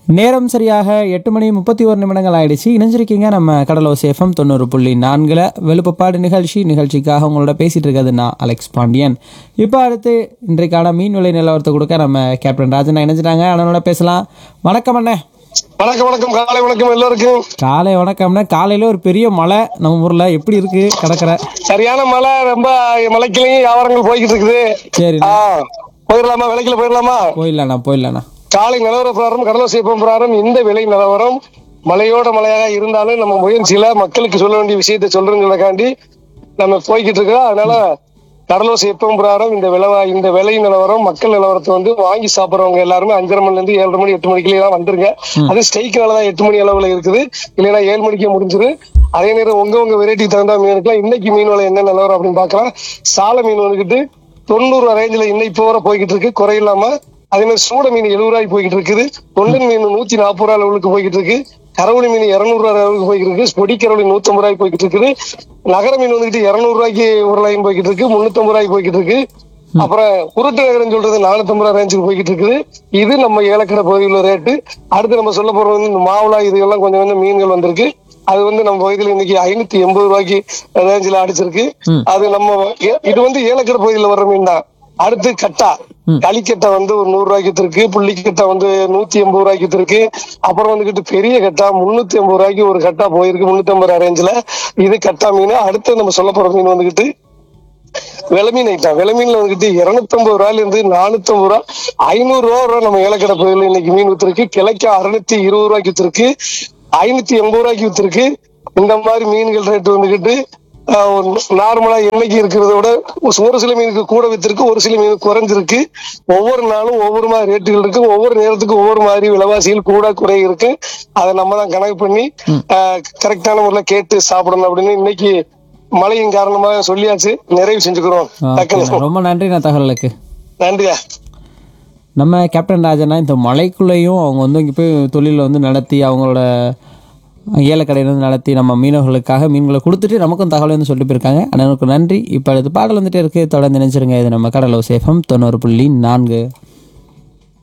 நேரம் சரியாக எட்டு மணி முப்பத்தி ஒரு நிமிடங்கள் ஆயிடுச்சு இணைஞ்சிருக்கீங்க நம்ம கடலோஸ் எஃப்எம் தொண்ணூறு புள்ளி நான்குல வெளுப்பப்பாடு நிகழ்ச்சி நிகழ்ச்சிக்காக உங்களோட பேசிட்டு இருக்கிறது நான் அலெக்ஸ் பாண்டியன் இப்போ அடுத்து இன்றைக்கான மீன் விலை நிலவரத்தை கொடுக்க நம்ம கேப்டன் ராஜன் இணைஞ்சிட்டாங்க அண்ணனோட பேசலாம் வணக்கம் அண்ணே வணக்கம் வணக்கம் காலை வணக்கம் எல்லாருக்கும் காலை வணக்கம்ண்ணே காலையில ஒரு பெரிய மழை நம்ம ஊர்ல எப்படி இருக்கு கடற்கரை சரியான மழை ரொம்ப மலைக்கிளையும் வியாபாரங்கள் போய்கிட்டு இருக்குது சரி ஆ போயிடலாமா விலைக்குல போயிடலாமா போயிடலாண்ணா போயிடலாண்ணா காலை காலை நிலவர பிரகாரம் கடலூர் சேப்பம் பிரகாரம் இந்த விலை நிலவரம் மழையோட மழையாக இருந்தாலும் நம்ம முயற்சியில மக்களுக்கு சொல்ல வேண்டிய விஷயத்தை சொல்றதுக்காண்டி நம்ம போய்கிட்டு இருக்கோம் அதனால கடலூர் சேப்பம் பிரகாரம் இந்த விலை இந்த விலை நிலவரம் மக்கள் நிலவரத்தை வந்து வாங்கி சாப்பிடுறவங்க எல்லாருமே அஞ்சரை மணில இருந்து ஏழரை மணி எட்டு மணிக்குள்ள எல்லாம் வந்துருங்க அது ஸ்ட்ரைக்னால தான் எட்டு மணி அளவுல இருக்குது இல்லைன்னா ஏழு மணிக்கே முடிஞ்சிரு அதே நேரம் உங்க உங்க வெரைட்டி தகுந்த மீன் எடுக்கலாம் இன்னைக்கு மீன் விலை என்ன நிலவரம் அப்படின்னு பார்க்கலாம் சால மீன் வந்துகிட்டு தொண்ணூறு ரேஞ்சில் இன்னைக்கு இப்போ வரை போய்கிட்டு இருக்கு குறையில்லாம அதே மாதிரி சூட மீன் எழுபது ரூபாய்க்கு போய்கிட்டு இருக்குது தொண்டன் மீன் நூத்தி நாற்பது ரூபாய் லெவலுக்கு போய்கிட்டு இருக்கு கரவணி மீன் இருநூறு ரூபாய் லெவலுக்கு போய்கிட்டு இருக்கு பொடி கரவணி நூத்தம்பது ரூபாய்க்கு போய்கிட்டு இருக்குது நகர மீன் வந்துட்டு இருநூறு ரூபாய்க்கு ஒரு லைன் போய்கிட்டு இருக்கு முன்னூத்தம்பது ரூபாய்க்கு போய்கிட்டு இருக்கு அப்புறம் குருட்டு நகரம் சொல்றது நானூத்தம்பது ரூபாய் ரேஞ்சுக்கு போய்கிட்டு இருக்குது இது நம்ம ஏலக்கடை பகுதியில் ரேட்டு அடுத்து நம்ம சொல்ல போறது வந்து இந்த மாவுளா இதெல்லாம் கொஞ்சம் கொஞ்சம் மீன்கள் வந்திருக்கு அது வந்து நம்ம பகுதியில் இன்னைக்கு ஐநூத்தி எண்பது ரூபாய்க்கு ரேஞ்சில் அடிச்சிருக்கு அது நம்ம ஏ- இது வந்து ஏலக்கடை பகுதியில் வர்ற மீன் தான் அடுத்து கட்டா களிக்கட்டை வந்து ஒரு நூறு ரூபாய்க்கு இருக்கு புள்ளிக்கட்டை வந்து நூத்தி எண்பது ரூபாய்க்கு இருக்கு அப்புறம் வந்துகிட்டு பெரிய கட்டா முன்னூத்தி எண்பது ரூபாய்க்கு ஒரு கட்டா போயிருக்கு முன்னூத்தி ஐம்பது ரூபாய் ரேஞ்சில இது கட்டா மீன் அடுத்து நம்ம சொல்ல போற மீன் வந்துகிட்டு விளமீன் ஐட்டம் விளமீன்ல வந்துட்டு இருநூத்தி ஐம்பது ரூபாயில இருந்து நானூத்தி ஐம்பது ரூபா ஐநூறு ரூபா வரை நம்ம ஏலக்கடை பகுதியில் இன்னைக்கு மீன் வித்துருக்கு கிளைக்க அறுநூத்தி இருபது ரூபாய்க்கு வித்துருக்கு ஐநூத்தி எண்பது ரூபாய்க்கு வித்துருக்கு இந்த மாதிரி மீன்கள் ரேட் வந்துகிட்டு நார்மலா என்னைக்கு இருக்கிறத விட ஒரு சில மீனுக்கு கூட வித்திருக்கு ஒரு சில மீனுக்கு குறைஞ்சிருக்கு ஒவ்வொரு நாளும் ஒவ்வொரு மாதிரி ரேட்டுகள் இருக்கு ஒவ்வொரு நேரத்துக்கு ஒவ்வொரு மாதிரி விலைவாசிகள் கூட குறை இருக்கு அதை நம்ம தான் கணக்கு பண்ணி கரெக்டான முறையில கேட்டு சாப்பிடணும் அப்படின்னு இன்னைக்கு மழையின் காரணமாக சொல்லியாச்சு நிறைவு செஞ்சுக்கிறோம் ஓகேண்ணா. டக்குனு ரொம்ப நன்றிண்ணா தகவலுக்கு நன்றியா நம்ம கேப்டன் ராஜனா இந்த மலைக்குள்ளேயும் அவங்க வந்து இங்கே போய் தொழிலை வந்து நடத்தி அவங்களோட ஏலக்கடையில வந்து நடத்தி நம்ம மீனவர்களுக்காக மீன்களை கொடுத்துட்டு நமக்கும் தகவல் வந்து சொல்லிட்டு போயிருக்காங்க அண்ணனுக்கு நன்றி இப்போ அடுத்து பாடல் வந்துட்டே இருக்கு தொடர்ந்து நினைச்சிருங்க இது நம்ம கடலோ சேஃபம் தொண்ணூறு புள்ளி நான்கு